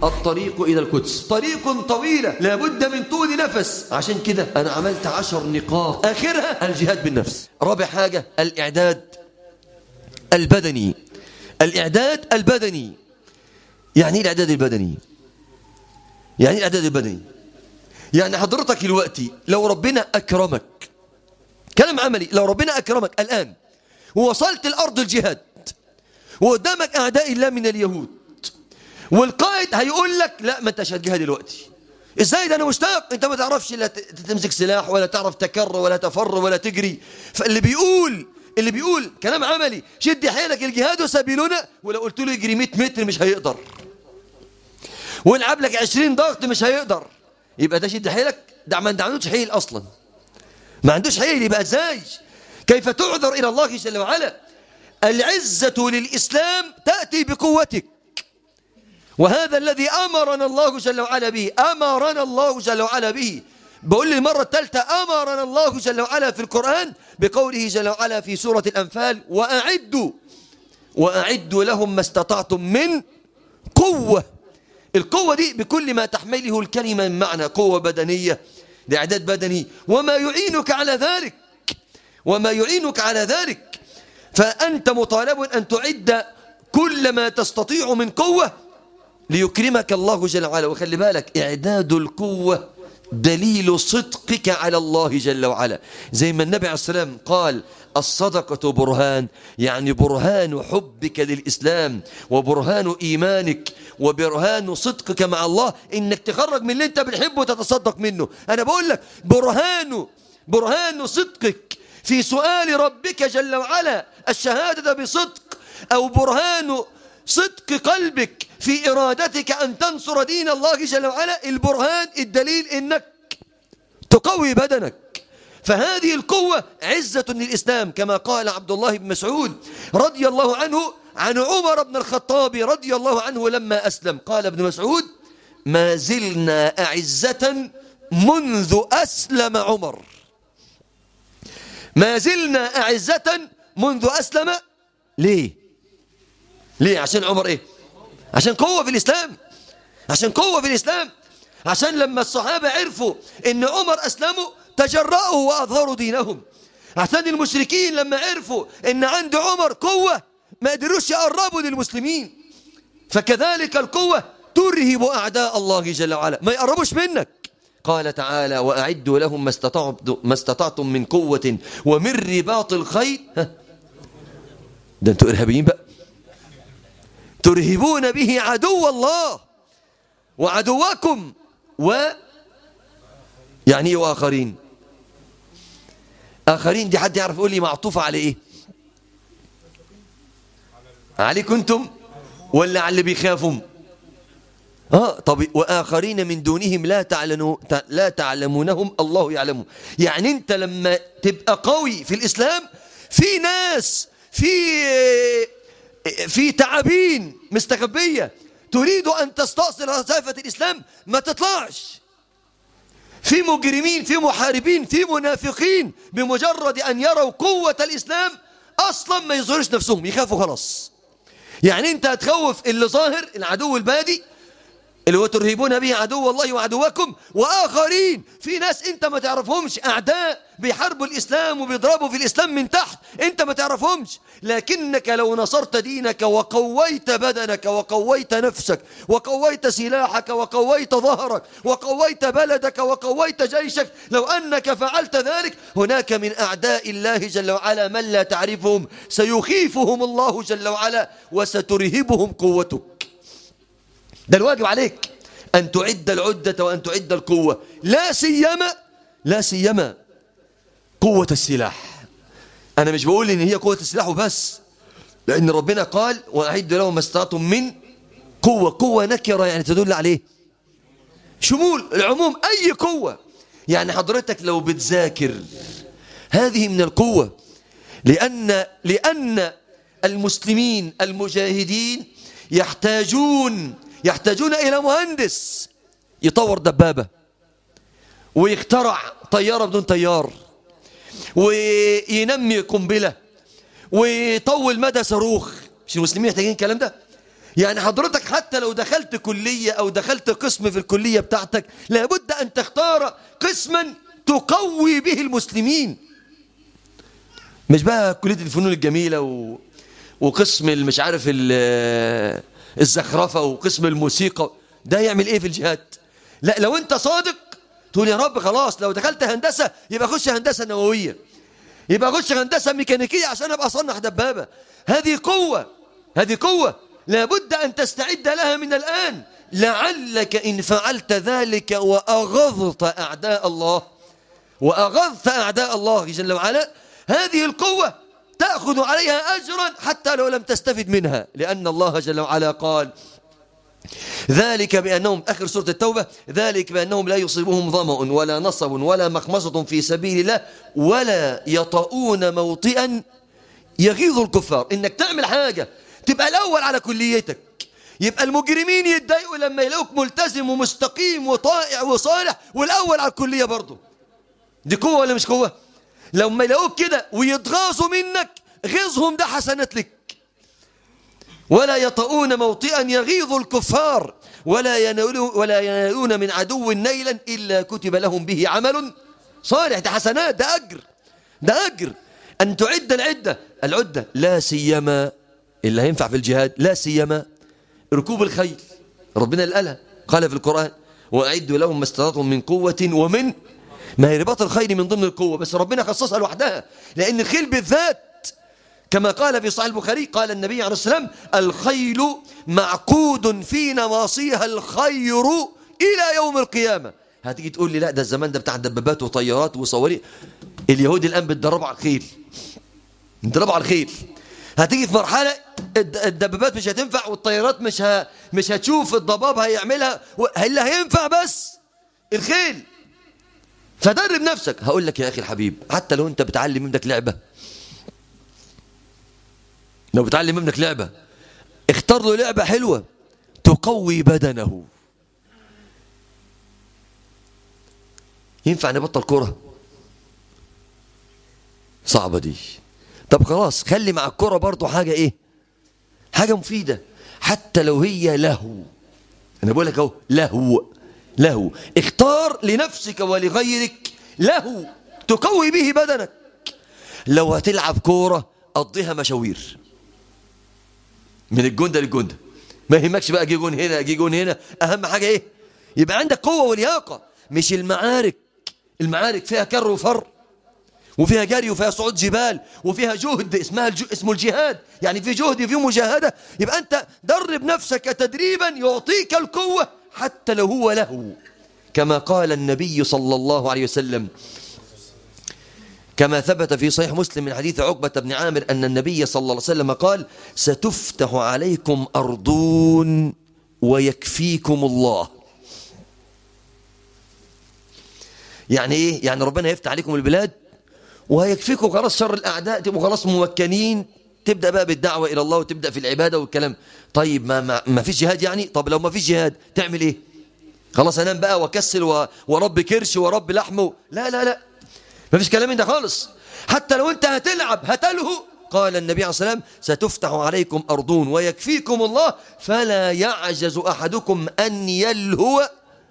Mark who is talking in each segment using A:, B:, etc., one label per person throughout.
A: الطريق إلى القدس طريق طويلة لابد من طول نفس عشان كده أنا عملت عشر نقاط آخرها الجهاد بالنفس رابع حاجة الإعداد البدني الإعداد البدني يعني ايه الإعداد البدني يعني ايه الإعداد البدني يعني حضرتك دلوقتي لو ربنا أكرمك كلام عملي لو ربنا أكرمك الآن ووصلت الأرض الجهاد وقدامك أعداء الله من اليهود والقائد هيقول لك لا ما انتش هتجهد دلوقتي ازاي ده انا مشتاق انت ما تعرفش لا تمسك سلاح ولا تعرف تكر ولا تفر ولا تجري فاللي بيقول اللي بيقول كلام عملي شد حيلك الجهاد سبيلنا ولو قلت له يجري 100 متر مش هيقدر والعب لك 20 ضغط مش هيقدر يبقى ده شد حيلك ده ما عندوش حيل اصلا ما عندوش حيل يبقى ازاي كيف تعذر الى الله جل وعلا العزة للإسلام تأتي بقوتك وهذا الذي أمرنا الله جل وعلا به أمرنا الله جل وعلا به بقول لي المرة الثالثة أمرنا الله جل وعلا في القرآن بقوله جل وعلا في سورة الأنفال وأعدوا وأعدوا لهم ما استطعتم من قوة القوة دي بكل ما تحمله الكلمة من معنى قوة بدنية لإعداد بدني وما يعينك على ذلك وما يعينك على ذلك فأنت مطالب أن تعد كل ما تستطيع من قوة ليكرمك الله جل وعلا وخلي بالك إعداد القوة دليل صدقك على الله جل وعلا زي ما النبي عليه السلام قال الصدقة برهان يعني برهان حبك للإسلام وبرهان إيمانك وبرهان صدقك مع الله إنك تخرج من اللي أنت بتحبه وتتصدق منه أنا بقول لك برهان برهان صدقك في سؤال ربك جل وعلا الشهادة بصدق أو برهان صدق قلبك في إرادتك أن تنصر دين الله جل وعلا البرهان الدليل إنك تقوي بدنك فهذه القوة عزة للإسلام كما قال عبد الله بن مسعود رضي الله عنه عن عمر بن الخطاب رضي الله عنه لما أسلم قال ابن مسعود ما زلنا أعزة منذ أسلم عمر ما زلنا أعزة منذ أسلم ليه ليه عشان عمر إيه عشان قوة في الإسلام عشان قوة في الإسلام عشان لما الصحابة عرفوا إن عمر أسلموا تجرأوا وأظهروا دينهم عشان المشركين لما عرفوا إن عند عمر قوة ما قدروش يقربوا للمسلمين فكذلك القوة ترهب أعداء الله جل وعلا ما يقربوش منك قال تعالى وأعدوا لهم ما استطعتم, ما استطعتم من قوة ومن رباط الخيل ده انتوا إرهابيين بقى ترهبون به عدو الله وعدوكم و يعني ايه واخرين اخرين دي حد يعرف يقول لي معطوفه على ايه عليكم انتم ولا على اللي بيخافوا اه طب واخرين من دونهم لا تعلموا لا تعلمونهم الله يعلمهم يعني انت لما تبقى قوي في الاسلام في ناس في في تعابين مستخبيه تريد ان تستأصل رصافه الاسلام ما تطلعش في مجرمين في محاربين في منافقين بمجرد أن يروا قوة الإسلام أصلا ما يظهرش نفسهم يخافوا خلاص يعني أنت هتخوف اللي ظاهر العدو البادي اللي هو ترهبون به عدو الله وعدوكم وآخرين في ناس أنت ما تعرفهمش أعداء بيحاربوا الإسلام وبيضربوا في الإسلام من تحت أنت ما تعرفهمش لكنك لو نصرت دينك وقويت بدنك وقويت نفسك وقويت سلاحك وقويت ظهرك وقويت بلدك وقويت جيشك لو أنك فعلت ذلك هناك من أعداء الله جل وعلا من لا تعرفهم سيخيفهم الله جل وعلا وسترهبهم قوتك ده الواجب عليك أن تعد العدة وأن تعد القوة لا سيما لا سيما قوة السلاح أنا مش بقول إن هي قوة السلاح وبس لأن ربنا قال وأعد لهم ما استطعتم من قوة قوة نكرة يعني تدل عليه شمول العموم أي قوة يعني حضرتك لو بتذاكر هذه من القوة لأن لأن المسلمين المجاهدين يحتاجون يحتاجون إلى مهندس يطور دبابة ويخترع طيارة بدون طيار وينمي قنبلة ويطول مدى صاروخ مش المسلمين محتاجين الكلام ده يعني حضرتك حتى لو دخلت كلية أو دخلت قسم في الكلية بتاعتك لابد أن تختار قسما تقوي به المسلمين مش بقى كلية الفنون الجميلة و... وقسم مش عارف الزخرفة وقسم الموسيقى ده يعمل ايه في الجهاد لا لو انت صادق تقول يا رب خلاص لو دخلت هندسة يبقى خش هندسة نووية يبقى خش هندسة ميكانيكية عشان ابقى اصنع دبابة هذه قوة هذه قوة لابد أن تستعد لها من الآن لعلك إن فعلت ذلك وأغضت أعداء الله وأغضت أعداء الله جل وعلا هذه القوة تأخذ عليها أجرا حتى لو لم تستفد منها لأن الله جل وعلا قال ذلك بأنهم آخر سورة التوبة ذلك بأنهم لا يصيبهم ظمأ ولا نصب ولا مخمصة في سبيل الله ولا يطؤون موطئا يغيظ الكفار إنك تعمل حاجة تبقى الأول على كليتك يبقى المجرمين يتضايقوا لما يلاقوك ملتزم ومستقيم وطائع وصالح والأول على الكلية برضه دي قوة ولا مش قوة لما يلاقوك كده ويتغاظوا منك غيظهم ده حسنات لك ولا يطؤون موطئا يغيظ الكفار ولا ينالون, ولا ينالون من عدو نيلا إلا كتب لهم به عمل صالح ده حسنات ده أجر ده أجر أن تعد العدة العدة لا سيما اللي هينفع في الجهاد لا سيما ركوب الخيل ربنا اللي قالها قال في القرآن وأعدوا لهم ما استطعتم من قوة ومن ما هي رباط الخيل من ضمن القوة بس ربنا خصصها لوحدها لأن الخيل بالذات كما قال في صحيح البخاري قال النبي عليه السلام الخيل معقود في نواصيها الخير إلى يوم القيامة هتيجي تقول لي لا ده الزمان ده بتاع دبابات وطيارات وصواريخ اليهود الآن بتدربوا على الخيل بتدربوا على الخيل هتيجي في مرحلة الدبابات مش هتنفع والطيارات مش ه... مش هتشوف الضباب هيعملها اللي هينفع بس الخيل فدرب نفسك هقول لك يا أخي الحبيب حتى لو أنت بتعلم ابنك لعبة لو بتعلم ابنك لعبة اختار له لعبة حلوة تقوي بدنه ينفع نبطل كرة صعبة دي طب خلاص خلي مع الكرة برضو حاجة ايه حاجة مفيدة حتى لو هي لهو انا بقول لك اهو لهو لهو اختار لنفسك ولغيرك لهو تقوي به بدنك لو هتلعب كورة قضيها مشاوير من الجندة للجندة ما يهمكش بقى جي جون هنا جي جون هنا اهم حاجة ايه يبقى عندك قوة ولياقة مش المعارك المعارك فيها كر وفر وفيها جري وفيها صعود جبال وفيها جهد اسمها الج... اسمه الجهاد يعني في جهد في مجاهدة يبقى أنت درب نفسك تدريبا يعطيك القوة حتى لو هو له كما قال النبي صلى الله عليه وسلم كما ثبت في صحيح مسلم من حديث عقبة بن عامر أن النبي صلى الله عليه وسلم قال ستفتح عليكم أرضون ويكفيكم الله يعني ايه يعني ربنا يفتح عليكم البلاد وهيكفيكم خلاص شر الأعداء تبقوا خلاص ممكنين تبدأ بقى بالدعوة إلى الله وتبدأ في العبادة والكلام طيب ما, ما, ما فيش جهاد يعني طب لو ما فيش جهاد تعمل إيه خلاص أنام بقى وكسل و... ورب كرش ورب لحمه لا لا لا ما فيش كلام من ده خالص حتى لو أنت هتلعب هتلهو قال النبي عليه الصلاة والسلام ستفتح عليكم أرضون ويكفيكم الله فلا يعجز أحدكم أن يلهو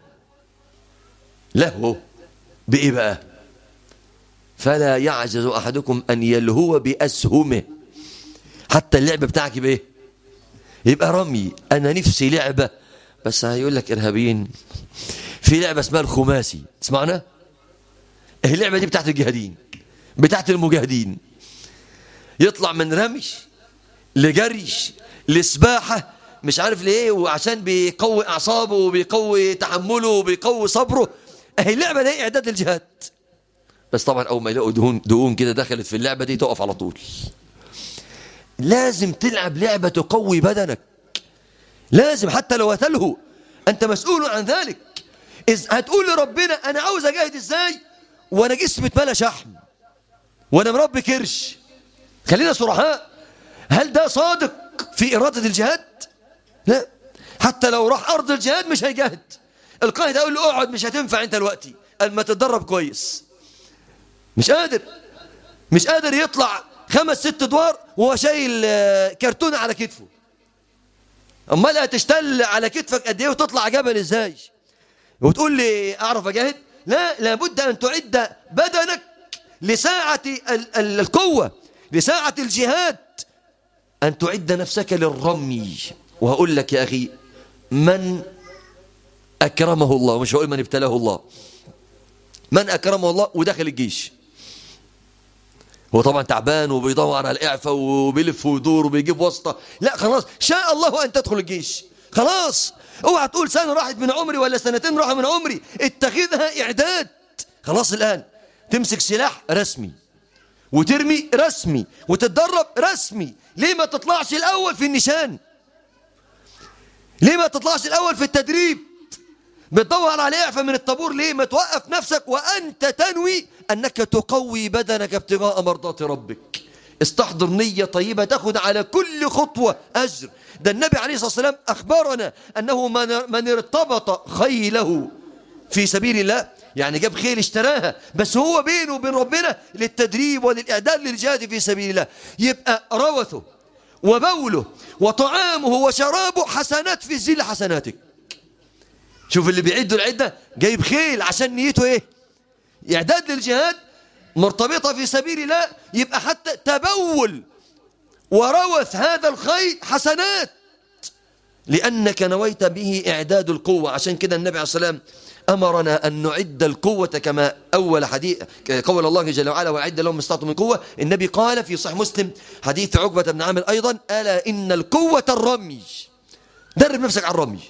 A: لهو بإيه بقى فلا يعجز أحدكم أن يلهو بأسهمه حتى اللعبة بتاعك يبقى إيه يبقى رمي أنا نفسي لعبة بس هيقول لك إرهابيين في لعبة اسمها الخماسي تسمعنا اللعبة دي بتاعت الجهادين بتاعت المجاهدين يطلع من رمش لجرش لسباحة مش عارف ليه وعشان بيقوي أعصابه وبيقوي تحمله وبيقوي صبره اهي اللعبة دي إعداد الجهاد بس طبعا أول ما يلاقوا دهون, دهون كده دخلت في اللعبة دي تقف على طول لازم تلعب لعبة تقوي بدنك لازم حتى لو هتلهو أنت مسؤول عن ذلك إذ هتقول لربنا أنا عاوز أجاهد إزاي وأنا جسمي اتملى شحم وأنا مربي كرش خلينا صرحاء هل ده صادق في إرادة الجهاد لا حتى لو راح أرض الجهاد مش هيجاهد القائد أقول له اقعد مش هتنفع أنت دلوقتي أما تتدرب كويس مش قادر مش قادر يطلع خمس ست ادوار وهو شايل كرتونه على كتفه امال هتشتل على كتفك قد ايه وتطلع جبل ازاي وتقول لي اعرف اجاهد لا لابد ان تعد بدنك لساعة القوة لساعة الجهاد أن تعد نفسك للرمي وهقول لك يا أخي من أكرمه الله مش هقول من ابتلاه الله من أكرمه الله ودخل الجيش هو طبعا تعبان وبيدور على الإعفاء وبيلف ويدور وبيجيب واسطة لا خلاص شاء الله أن تدخل الجيش خلاص اوعى تقول سنة راحت من عمري ولا سنتين راحوا من عمري اتخذها إعداد خلاص الآن تمسك سلاح رسمي وترمي رسمي وتتدرب رسمي ليه ما تطلعش الأول في النشان ليه ما تطلعش الأول في التدريب بتدور على إعفاء من الطابور ليه ما توقف نفسك وأنت تنوي أنك تقوي بدنك ابتغاء مرضات ربك استحضر نية طيبة تأخذ على كل خطوة أجر ده النبي عليه الصلاة والسلام أخبرنا أنه من ارتبط خيله في سبيل الله يعني جاب خيل اشتراها بس هو بينه وبين ربنا للتدريب وللإعداد للجهاد في سبيل الله يبقى روثه وبوله وطعامه وشرابه حسنات في زيل حسناتك شوف اللي بيعدوا العدة جايب خيل عشان نيته ايه إعداد للجهاد مرتبطة في سبيل الله يبقى حتى تبول وروث هذا الخيل حسنات لأنك نويت به إعداد القوة عشان كده النبي عليه الصلاة والسلام أمرنا أن نعد القوة كما أول حديث قول الله جل وعلا وعد لهم استطاعتم من قوة النبي قال في صحيح مسلم حديث عقبة بن عامر أيضا ألا إن القوة الرمي درب نفسك على الرمي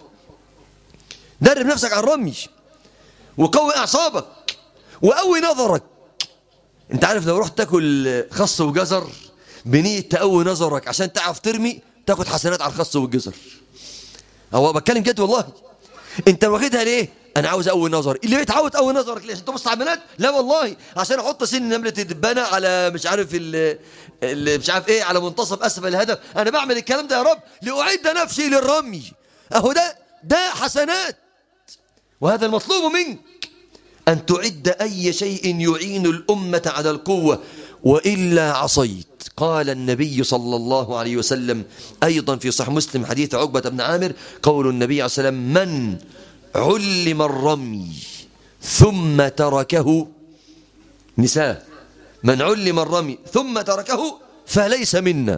A: درب نفسك على الرمي وقوي أعصابك وقوي نظرك انت عارف لو رحت تاكل خص وجزر بنية تقوي نظرك عشان تعرف ترمي تاخد حسنات على الخص والجزر هو بتكلم جد والله انت واخدها ليه انا عاوز اقوي نظري اللي بيتعود اقوي نظرك ليه عشان تبص على البنات لا والله عشان احط سن نمله الدبانه على مش عارف اللي مش عارف ايه على منتصف اسفل الهدف انا بعمل الكلام ده يا رب لاعد نفسي للرمي اهو ده ده حسنات وهذا المطلوب منك أن تعد أي شيء يعين الأمة على القوة وإلا عصيت قال النبي صلى الله عليه وسلم أيضا في صح مسلم حديث عقبة بن عامر قول النبي عليه وسلم من علم الرمي ثم تركه نساء من علم الرمي ثم تركه فليس منا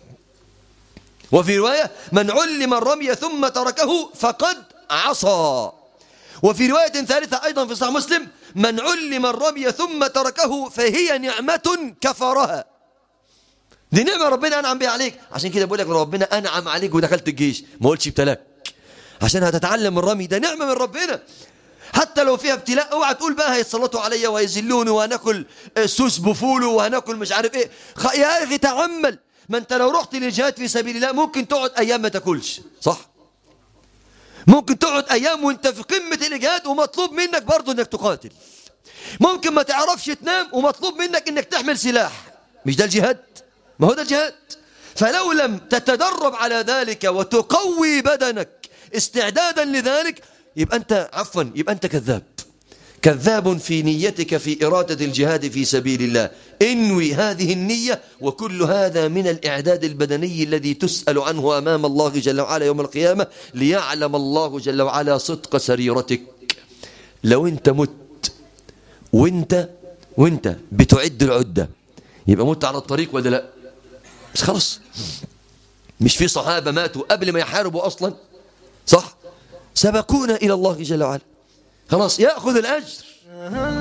A: وفي رواية من علم الرمي ثم تركه فقد عصى وفي رواية ثالثة أيضا في صحيح مسلم من علم الرمي ثم تركه فهي نعمة كفرها دي نعمة ربنا أنعم بها عليك عشان كده بقول لك ربنا أنعم عليك ودخلت الجيش ما قلتش ابتلاك عشان هتتعلم الرمي ده نعمة من ربنا حتى لو فيها ابتلاء اوعى تقول بقى هيتسلطوا عليا ويذلوني وهناكل سوس بفولو وهناكل مش عارف ايه يا اخي تعمل ما انت لو رحت للجهاد في سبيل الله ممكن تقعد ايام ما تاكلش صح ممكن تقعد ايام وانت في قمة الاجهاد ومطلوب منك برضه انك تقاتل ممكن ما تعرفش تنام ومطلوب منك انك تحمل سلاح مش ده الجهاد ما هو ده الجهاد فلو لم تتدرب على ذلك وتقوي بدنك استعدادا لذلك يبقى أنت عفوا يبقى أنت كذاب كذاب في نيتك في إرادة الجهاد في سبيل الله انوي هذه النية وكل هذا من الإعداد البدني الذي تسأل عنه أمام الله جل وعلا يوم القيامة ليعلم الله جل وعلا صدق سريرتك لو أنت مت وانت وانت بتعد العدة يبقى مت على الطريق ولا لا بس خلاص مش في صحابة ماتوا قبل ما يحاربوا أصلا صح سبقونا إلى الله جل وعلا خلاص يأخذ الأجر